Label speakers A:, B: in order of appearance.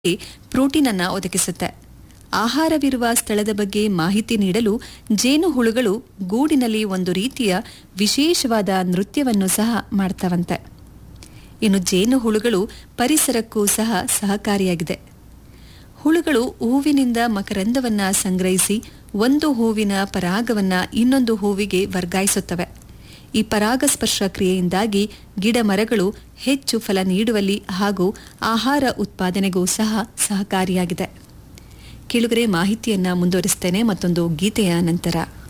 A: protein ಅನ್ನ ಒದಗಿಸುತ್ತೆ ಆಹಾರವಿರುವ ಸ್ಥಳದ ಬಗ್ಗೆ ಮಾಹಿತಿ ನೀಡಲು ಜೇನುಹುಳುಗಳು ಗೂಡಿನಲ್ಲಿ ಒಂದು ರೀತಿಯ ವಿಶೇಷವಾದ ನೃತ್ಯವನ್ನು ಸಹ ಮಾಡ್ತವಂತೆ ಇನ್ನು ಜೇನುಹುಳುಗಳು ಪರಿಸರಕ್ಕೂ ಸಹ ಸಹಕಾರಿಯಾಗಿದೆ ಹುಳುಗಳು ಹೂವಿನಿಂದ ಮಕರಂದವನ್ನ ಸಂಗ್ರಹಿಸಿ ಒಂದು ಹೂವಿನ ಪರಾಗವನ್ನ ಇನ್ನೊಂದು ಹೂವಿಗೆ ವರ್ಗಾಯಿಸುತ್ತವೆ ಈ ಪರಾಗಸ್ಪರ್ಶ ಕ್ರಿಯೆಯಿಂದಾಗಿ ಗಿಡ ಮರಗಳು ಹೆಚ್ಚು ಫಲ ನೀಡುವಲ್ಲಿ ಹಾಗೂ ಆಹಾರ ಉತ್ಪಾದನೆಗೂ ಸಹ ಸಹಕಾರಿಯಾಗಿದೆ ಕೆಳಗರೆ ಮಾಹಿತಿಯನ್ನ ಮುಂದುವರಿಸ್ತೇನೆ ಮತ್ತೊಂದು ಗೀತೆಯ ನಂತರ